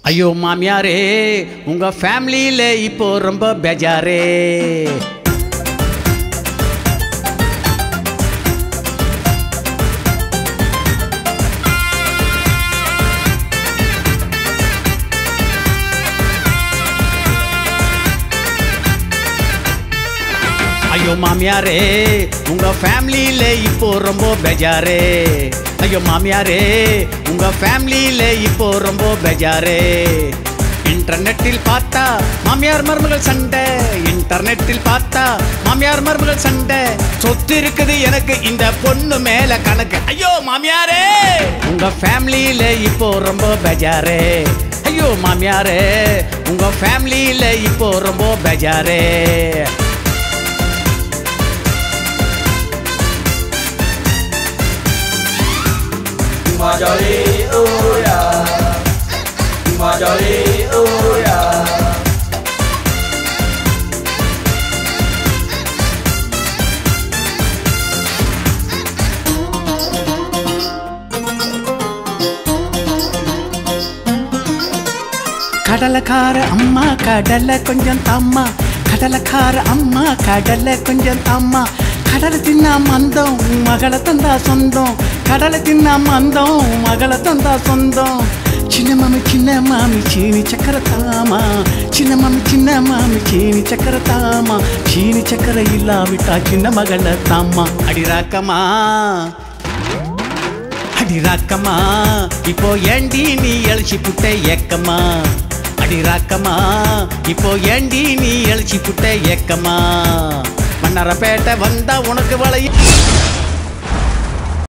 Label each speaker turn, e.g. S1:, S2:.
S1: ஐயோ மாமியாரே உங்க ஃபேமிலியில இப்போ ரொம்ப பெஜாரே ஐயோ மாமியாரே உங்க ஃபேமிலியில இப்போ ரொம்ப பெஜாரே ஐயோ மாமியாரே உங்க ஃபேமிலியில இப்போ ரொம்ப பெஜாரே இன்டர்நெட்டில் பார்த்தா மாமியார் மருமகள் சண்டை இன்டர்நெட்டில் பார்த்தா மாமியார் மருமகள் சண்டை சொத்து இருக்குது எனக்கு இந்த பொண்ணு மேல கணக்கு ஐயோ மாமியாரே உங்க ஃபேமிலியில இப்போ ரொம்ப பெஜாரே ஐயோ மாமியாரே உங்க ஃபேமிலியில இப்போ ரொம்ப பெஜாரே
S2: Marjorie, oh yeah. Marjorie, oh yeah.
S1: கடலக்கார அம்மா கடலை கொஞ்சம் தாம்மா கடலக்கார அம்மா கடலை கொஞ்சம் தாம்மா கடலை தின்னா மந்தம் மகளை தந்தா சொந்தம் கடலை தின்னா மந்தம் மகளை தந்தா சொந்தம் சின்ன மாமி சின்ன மாமி சீனி சக்கரை தாமா சின்ன மாமி சின்ன மாமி சீனி சக்கரை தாமா சீனி சக்கரை இல்லாவிட்டா சின்ன மகளை தாமா அடிராக்கமா அடி ராக்கம்மா இப்போ ஏண்டி நீ எழுச்சி புட்ட ஏக்கம்மா அடி ராக்கம்மா இப்போ ஏண்டி நீ எழுச்சி புட்ட ஏக்கம்மா மன்னரப்பேட்டை வந்தா உனக்கு வளையும்